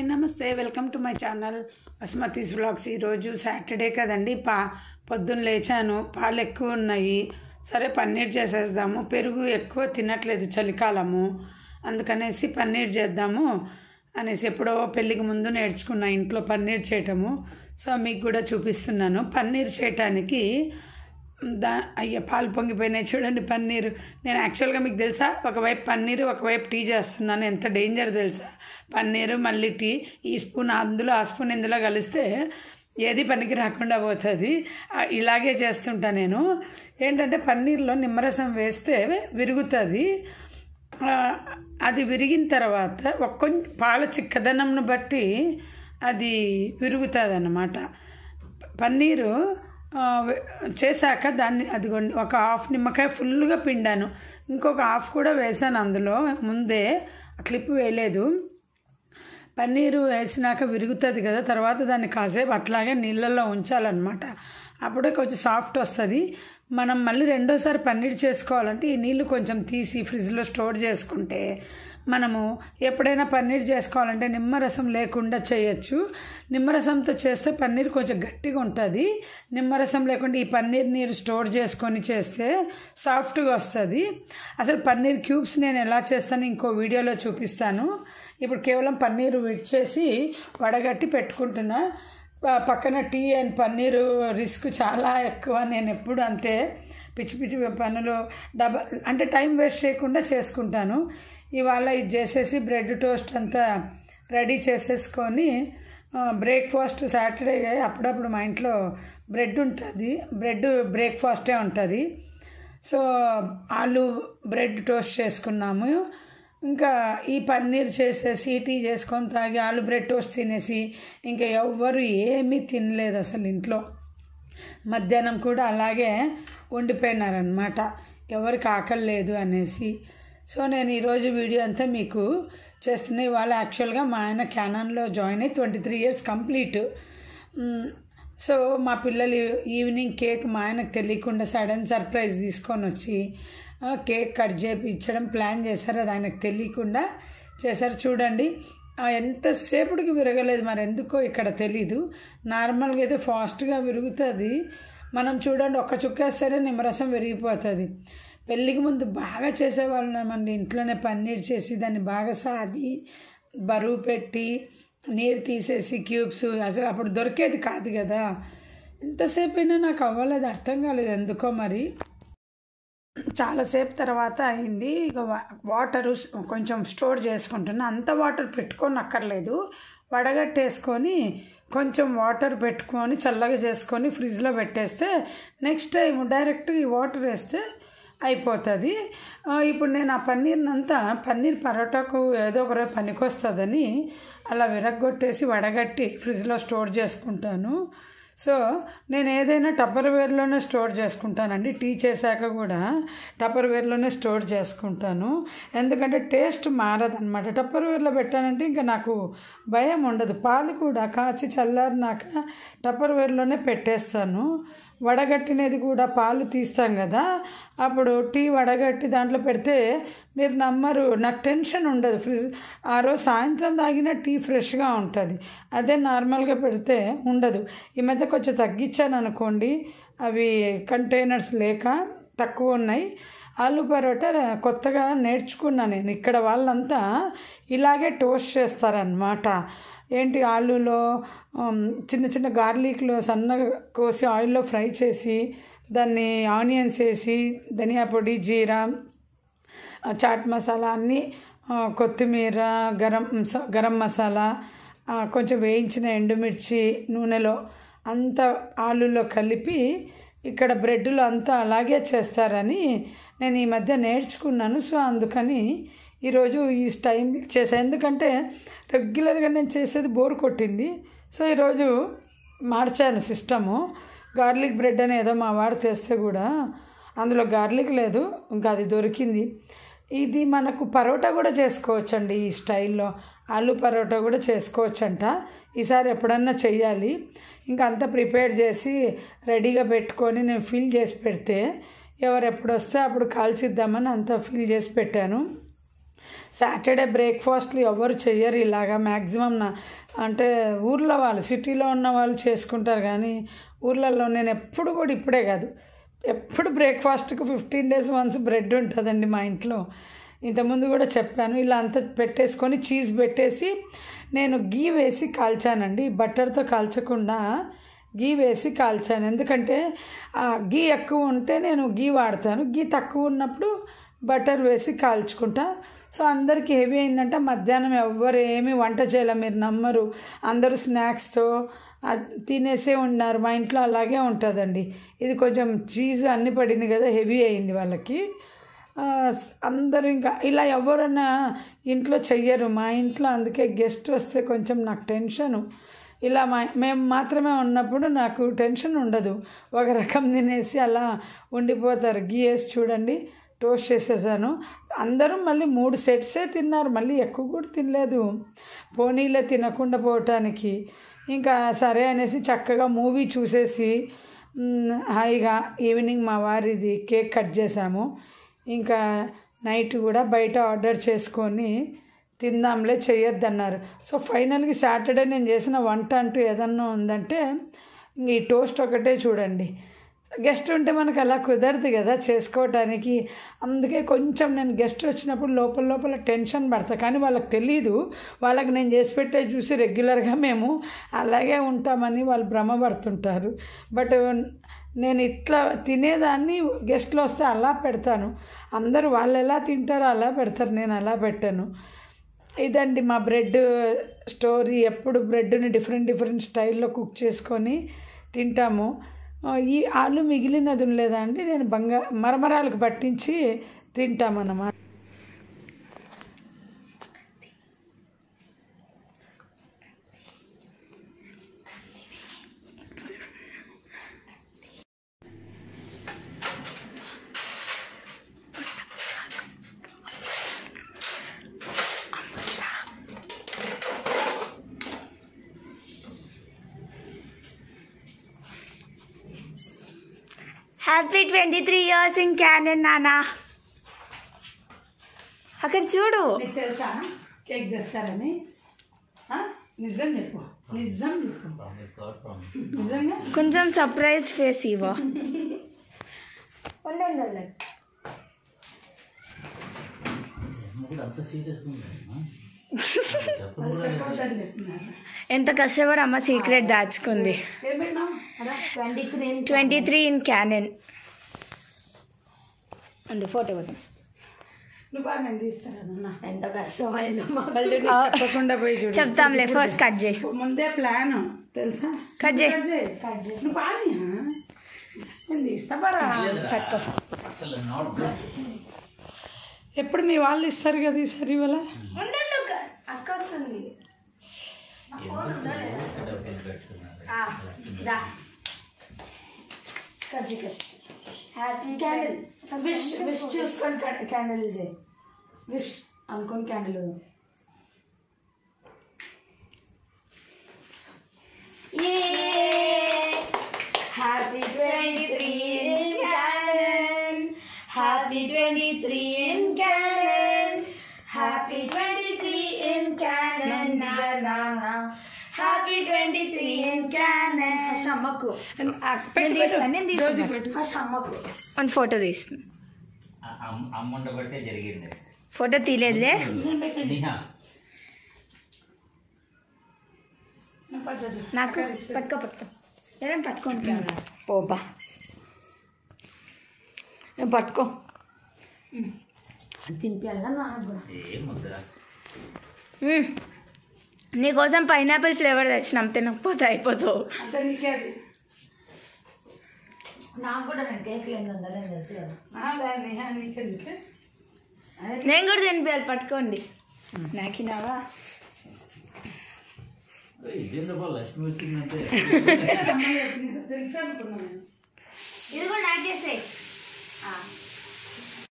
నమస్తే welcome to my channel Basmati's blogs ఈరోజు Saturday కదండి పా పొద్దున్న లేచాను పాలు ఎక్కువ ఉన్నాయి సరే పన్నీర్ చేసేద్దాము పెరుగు ఎక్కువ తినట్లేదు చలికాలము అందుకనేసి పన్నీర్ చేద్దాము అనేసి ఎప్పుడో పెళ్ళికి ముందు నేర్చుకున్నా ఇంట్లో పన్నీర్ చేయటము సో మీకు కూడా చూపిస్తున్నాను పన్నీర్ చేయటానికి దా అయ్యా పాలు పొంగిపోయినాయి చూడండి పన్నీరు నేను యాక్చువల్గా మీకు తెలుసా ఒకవైపు పన్నీరు ఒకవైపు టీ చేస్తున్నాను ఎంత డేంజర్ తెలుసా పన్నీరు మళ్ళీ టీ ఈ స్పూన్ అందులో ఆ స్పూన్ ఇందులో కలిస్తే ఏది పనికి రాకుండా పోతుంది ఆ, ఇలాగే చేస్తుంటా నేను ఏంటంటే పన్నీర్లో నిమ్మరసం వేస్తే విరుగుతుంది ఆ, అది విరిగిన తర్వాత ఒక కొంచెం పాల చిక్కదనంను బట్టి అది విరుగుతుంది అన్నమాట పన్నీరు ఆ, వె- చేశాక దాన్ని అదిగోండి ఒక హాఫ్ నిమ్మకాయ ఫుల్గా పిండాను ఇంకొక హాఫ్ కూడా వేసాను అందులో ముందే క్లిప్ వేయలేదు పన్నీరు వేసినాక విరుగుతుంది కదా తర్వాత దాన్ని కాసేపు అట్లాగే నీళ్ళల్లో ఉంచాలన్నమాట అప్పుడే కొంచెం సాఫ్ట్ వస్తుంది మనం మళ్ళీ రెండోసారి పన్నీర్ చేసుకోవాలంటే ఈ నీళ్ళు కొంచెం తీసి ఫ్రిడ్జ్లో స్టోర్ చేసుకుంటే మనము ఎప్పుడైనా పన్నీర్ చేసుకోవాలంటే నిమ్మరసం లేకుండా చేయొచ్చు నిమ్మరసంతో చేస్తే పన్నీర్ కొంచెం గట్టిగా ఉంటుంది నిమ్మరసం లేకుండా ఈ పన్నీర్ నీరు స్టోర్ చేసుకొని చేస్తే సాఫ్ట్గా వస్తుంది అసలు పన్నీర్ క్యూబ్స్ నేను ఎలా చేస్తాను ఇంకో వీడియోలో చూపిస్తాను ఇప్పుడు కేవలం పన్నీరు విడిచేసి వడగట్టి పెట్టుకుంటున్నా ప- పక్కన టీ అండ్ పన్నీరు రిస్క్ చాలా ఎక్కువ నేను ఎప్పుడు అంతే పిచ్చి పిచ్చి పనులు డబ అంటే టైం వేస్ట్ చేయకుండా చేసుకుంటాను ఇవాళ ఇది చేసేసి బ్రెడ్ టోస్ట్ అంతా రెడీ చేసేసుకొని బ్రేక్ఫాస్ట్ సాటర్డే అప్పుడప్పుడు మా ఇంట్లో బ్రెడ్ ఉంటుంది బ్రెడ్ బ్రేక్ఫాస్టే ఉంటుంది సో ఆలు బ్రెడ్ టోస్ట్ చేసుకున్నాము ఇంకా ఈ పన్నీర్ చేసేసి టీ చేసుకొని తాగి ఆలు బ్రెడ్ టోస్ట్ తినేసి ఇంకా ఎవ్వరు ఏమీ తినలేదు అసలు ఇంట్లో మధ్యాహ్నం కూడా అలాగే ఉండిపోయినారనమాట ఎవరికి ఆకలి లేదు అనేసి సో నేను ఈరోజు వీడియో అంతా మీకు చేస్తున్నా ఇవాళ యాక్చువల్గా మా ఆయన క్యానాన్లో జాయిన్ అయ్యి ట్వంటీ త్రీ ఇయర్స్ కంప్లీట్ మ్, సో మా పిల్లలు ఈవినింగ్ కేక్ మా ఆయనకు తెలియకుండా సడన్ సర్ప్రైజ్ తీసుకొని వచ్చి ఆ, కేక్ కట్ చేయించడం ప్లాన్ చేశారు అది ఆయనకు తెలియకుండా చేశారు చూడండి ఆ, ఎంతసేపటికి విరగలేదు మరి ఎందుకో ఇక్కడ తెలీదు నార్మల్గా అయితే ఫాస్ట్గా విరుగుతుంది మనం చూడండి ఒక్క చుక్కేస్తేనే నిమ్మరసం విరిగిపోతుంది పెళ్ళికి ముందు బాగా చేసేవాళ్ళమండి ఇంట్లోనే పన్నీర్ చేసి దాన్ని బాగా సాది బరువు పెట్టి నీరు తీసేసి క్యూబ్స్ అసలు అప్పుడు దొరికేది కాదు కదా ఎంతసేపు అయినా నాకు అవ్వలేదు అర్థం కాలేదు ఎందుకో మరి చాలాసేపు తర్వాత అయింది ఇక వా- వాటర్ కొంచెం స్టోర్ చేసుకుంటున్నా అంత వాటర్ పెట్టుకొని అక్కర్లేదు వడగట్టేసుకొని కొంచెం వాటర్ పెట్టుకొని చల్లగా చేసుకొని ఫ్రిడ్జ్లో పెట్టేస్తే నెక్స్ట్ టైం డైరెక్ట్ ఈ వాటర్ వేస్తే అయిపోతుంది ఆ, ఇప్పుడు నేను ఆ పన్నీర్నంతా పన్నీర్ పరోటాకు ఏదో ఒక రోజు పనికొస్తుందని అలా విరగ్గొట్టేసి వడగట్టి ఫ్రిడ్జ్లో స్టోర్ చేసుకుంటాను సో నేను ఏదైనా టప్పర్ వేర్లోనే స్టోర్ చేసుకుంటానండి టీ చేశాక కూడా టప్పర్ వేర్లోనే స్టోర్ చేసుకుంటాను ఎందుకంటే టేస్ట్ మారదనమాట టప్పర్ వేర్లో పెట్టానంటే ఇంకా నాకు భయం ఉండదు పాలు కూడా కాచి చల్లారినాక టప్పర్ వేర్లోనే పెట్టేస్తాను వడగట్టినది కూడా పాలు తీస్తాం కదా అప్పుడు టీ వడగట్టి దాంట్లో పెడితే మీరు నమ్మరు నాకు టెన్షన్ ఉండదు ఫ్రిడ్జ్ ఆ రోజు సాయంత్రం తాగిన టీ ఫ్రెష్గా ఉంటుంది అదే నార్మల్గా పెడితే ఉండదు ఈ మధ్య కొంచెం తగ్గించాను అనుకోండి అవి కంటైనర్స్ లేక తక్కువ ఉన్నాయి ఆలు పరోటా కొత్తగా నేర్చుకున్నా నేను ఇక్కడ వాళ్ళంతా ఇలాగే టోస్ట్ చేస్తారనమాట ఏంటి ఆలులో ఉమ్, చిన్న చిన్న గార్లిక్లో సన్నగా కోసి ఆయిల్లో ఫ్రై చేసి దాన్ని ఆనియన్స్ వేసి ధనియా పొడి జీరా ఆ, చాట్ మసాలా అన్నీ ఆ, కొత్తిమీర గరం మసా- గరం మసాలా ఆ, కొంచెం వేయించిన ఎండుమిర్చి నూనెలో అంత ఆలులో కలిపి ఇక్కడ బ్రెడ్లో అంతా అలాగే చేస్తారని నేను ఈ మధ్య నేర్చుకున్నాను సో అందుకని ఈరోజు ఈ స్టైల్ చేసా ఎందుకంటే రెగ్యులర్గా నేను చేసేది బోర్ కొట్టింది సో ఈరోజు మార్చాను సిస్టము గార్లిక్ బ్రెడ్ అని ఏదో మా వాడు తెస్తే కూడా అందులో గార్లిక్ లేదు ఇంకా అది దొరికింది ఇది మనకు పరోటా కూడా చేసుకోవచ్చండి ఈ స్టైల్లో ఆలు పరోటా కూడా చేసుకోవచ్చంట ఈసారి ఎప్పుడన్నా చెయ్యాలి ఇంకా అంతా ప్రిపేర్ చేసి రెడీగా పెట్టుకొని నేను ఫిల్ చేసి పెడితే ఎవరు ఎప్పుడు వస్తే అప్పుడు కాల్చిద్దామని అంతా ఫిల్ చేసి పెట్టాను సాటర్డే బ్రేక్ఫాస్ట్లు ఎవరు చెయ్యరు ఇలాగా మ్యాక్సిమం నా అంటే ఊర్లో వాళ్ళు సిటీలో ఉన్న వాళ్ళు చేసుకుంటారు కానీ ఊర్లలో నేను ఎప్పుడు కూడా ఇప్పుడే కాదు ఎప్పుడు బ్రేక్ఫాస్ట్కి ఫిఫ్టీన్ డేస్ వన్స్ బ్రెడ్ ఉంటుందండి మా ఇంట్లో ఇంతకుముందు కూడా చెప్పాను ఇలా అంతా పెట్టేసుకొని చీజ్ పెట్టేసి నేను గీ వేసి కాల్చానండి బటర్తో కాల్చకుండా గీ వేసి కాల్చాను ఎందుకంటే ఆ గీ ఎక్కువ ఉంటే నేను గీ వాడతాను గీ తక్కువ ఉన్నప్పుడు బటర్ వేసి కాల్చుకుంటా సో అందరికీ హెవీ అయిందంటే మధ్యాహ్నం ఎవ్వరు ఏమీ వంట చేయలే మీరు నమ్మరు అందరూ స్నాక్స్తో తినేసే ఉన్నారు మా ఇంట్లో అలాగే ఉంటుందండి ఇది కొంచెం చీజ్ అన్ని పడింది కదా హెవీ అయింది వాళ్ళకి ఆ, అందరూ ఇంకా ఇలా ఎవరన్నా ఇంట్లో చెయ్యరు మా ఇంట్లో అందుకే గెస్ట్ వస్తే కొంచెం నాకు టెన్షను ఇలా మా మేము మాత్రమే ఉన్నప్పుడు నాకు టెన్షన్ ఉండదు ఒక రకం తినేసి అలా ఉండిపోతారు గీ వేసి చూడండి టోస్ట్ చేసేసాను అందరూ మళ్ళీ మూడు సెట్సే తిన్నారు మళ్ళీ ఎక్కువ కూడా తినలేదు పోనీలే తినకుండా పోవటానికి ఇంకా సరే అనేసి చక్కగా మూవీ చూసేసి మ్, హాయిగా ఈవినింగ్ మా వారిది కేక్ కట్ చేసాము ఇంకా నైట్ కూడా బయట ఆర్డర్ చేసుకొని తిందాంలే చెయ్యొద్దన్నారు సో ఫైనల్గా సాటర్డే నేను చేసిన వంట అంటూ ఏదన్నా ఉందంటే ఇంక ఈ టోస్ట్ ఒకటే చూడండి గెస్ట్ ఉంటే మనకు అలా కుదరదు కదా చేసుకోవటానికి అందుకే కొంచెం నేను గెస్ట్ వచ్చినప్పుడు లోపల లోపల టెన్షన్ పడతా కానీ వాళ్ళకి తెలియదు వాళ్ళకి నేను చేసి పెట్టే చూసి రెగ్యులర్గా మేము అలాగే ఉంటామని వాళ్ళు భ్రమపడుతుంటారు బట్ నేను ఇట్లా తినేదాన్ని గెస్ట్లు వస్తే అలా పెడతాను అందరూ వాళ్ళు ఎలా తింటారో అలా పెడతారు నేను అలా పెట్టాను ఇదండి మా బ్రెడ్ స్టోరీ ఎప్పుడు బ్రెడ్ని డిఫరెంట్ డిఫరెంట్ స్టైల్లో కుక్ చేసుకొని తింటాము ఆ, ఈ ఆలు మిగిలినది లేదా అండి నేను బంగా మరమరాలకు పట్టించి తింటామన్నమాట happy twenty three years in Canon నానా అక్కడ చూడు నీకు తెలుసా కేక్ తెస్తారని ఆ? నిజం చెప్పు నిజం చెప్పు నిజంగా కొంచెం సర్ప్రైజ్డ్ ఫేస్ ఇవో అంత సీరియస్గా ఉందమ్మా చెప్పొద్దని చెప్తున్నారు ఎంత కష్టపడి అమ్మ సీక్రెట్ దాచుకుంది ఏం పెట్టినావు అలా twenty three twenty three in Canon and photo పోతాం నువ్వు బాగా నేను తీస్తాను ఎంత కష్టమైందో మాకు చెప్పకుండా పోయి చూడు చెప్తాంలే ఫస్ట్ కట్ చేయి ముందే ప్లాన్ తెలుసా కట్ చేయి. కట్ చేయి నువ్వు బాగా నేను తీస్తా పరా పట్టుకో అసలు నాట్ గుడ్ ఎప్పుడు మీ వాళ్ళు ఇస్తారు కదా ఈసారి ఇవాళ అక్క వస్తుంది డబ్బులు పెట్టుకున్నారు హ్యాపీ క్యాండిల్ విష్ విష్ చూసుకొని క్యాండిల్ చేయి విష్ అనుకొని candle happy twenty three in Canon happy twenty three in Canon happy twenty three in Canon happy twenty three in Canon first అమ్మకు నేను తీస్తాను నేను రోజు తీస్తాను పెట్టు ఫస్ట్ అమ్మకు వన్ ఫోటో తీస్తాను అమ్ముండ బట్టే జరిగింది ఫోటో తీయలేదులే నిహా నాకు పట్టుకో పట్టుకో ఎవరైనా పట్టుకోండి పోబా ఏ, పట్టుకో తినిపించాలి నాకు కూడా ఏం ముద్ర మ్మ్. నీకోసం పైనాపిల్ ఫ్లేవర్ తెచ్చినాం తినకపోతే అయిపోతావు అంటే నీకే అది నాకు కూడా నేను కేక్ లేదు నేను తెలుసు కదా ఆ, లే, నేహా, నీకెందుకు నేను కూడా తినిపించాలి పట్టుకోండి నాకినావా ఇదేంద్ర లక్ష్మి వచ్చిందంటే తెలుసు అనుకున్నాను ఇది కూడా నాకేసే